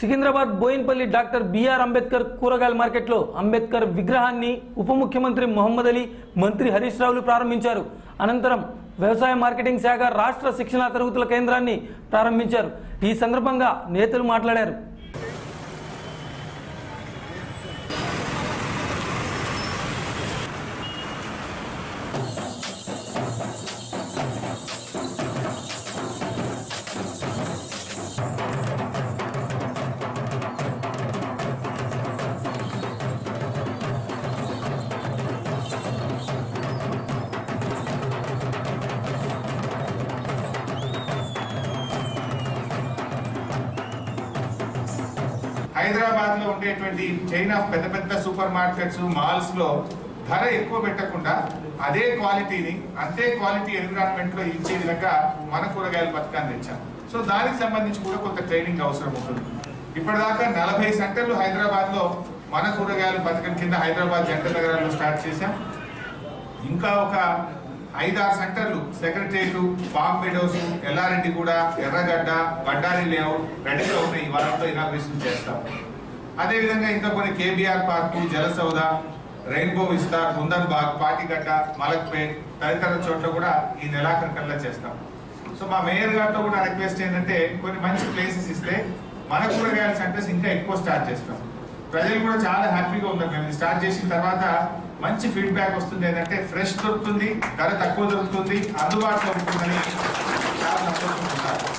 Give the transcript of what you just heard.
Secunderabad Boinpally doctor BR Ambedkar కూరగాయల మార్కెట్లో అంబేద్కర్ విగ్రహాన్ని ఉప ముఖ్యమంత్రి మొహమ్మద్ అలీ మంత్రి హరీష్ రావులు ప్రారంభించారు అనంతరం వ్యవసాయ మార్కెటింగ్ శాఖ రాష్ట్ర శిక్షణా తరగతుల కేంద్రాన్ని ప్రారంభించారు ఈ సందర్భంగా నేతలు మాట్లాడారు హైదరాబాద్ లో ఉండేటువంటి చైన్ ఆఫ్ పెద్ద పెద్ద సూపర్ మార్కెట్స్ మాల్స్ లో ధర ఎక్కువ పెట్టకుండా అదే క్వాలిటీని అంతే క్వాలిటీ ఎన్విరాన్మెంట్ లో ఇచ్చే విధంగా మన కూరగాయల పథకాన్ని తెచ్చాం సో దానికి సంబంధించి కూడా కొంత ట్రైనింగ్ అవసరం ఉంటుంది ఇప్పటిదాకా నలభై సెంటర్లు హైదరాబాద్ లో మన కూరగాయల పథకం కింద హైదరాబాద్ జంట నగరాల్లో స్టార్ట్ చేశాం ఇంకా ఒక ఐదారు సెంటర్లు సెక్రటరియట్ పామ్ మెడోస్ ఎల్లారెడ్డి కూడా ఎర్రగడ్డ బండారి లేఅవుట్ రెడీగా ఉన్నాయి ఈ వారంతో ఇనాగ్రేషన్ చేస్తాం అదేవిధంగా ఇంకా కొన్ని KBR park Jalasoudha rainbow Vistar Kundan Bagh Patigadda Malakpet తదితర చోట్ల కూడా ఈ నెలాఖరు కల్లా చేస్తాం సో మా మేయర్ గారితో కూడా రిక్వెస్ట్ ఏంటంటే కొన్ని మంచి ప్లేసెస్ ఇస్తే మన కూరగాయల సెంటర్స్ ఇంకా ఎక్కువ స్టార్ట్ చేస్తాం ప్రజలు కూడా చాలా హ్యాపీగా ఉన్నారు మేము ఇది స్టార్ట్ చేసిన తర్వాత మంచి ఫీడ్బ్యాక్ వస్తుంది ఏంటంటే ఫ్రెష్ దొరుకుతుంది ధర తక్కువ దొరుకుతుంది అందుబాటులో ఉంటుందని చాలా సంతోషంగా ఉన్నారు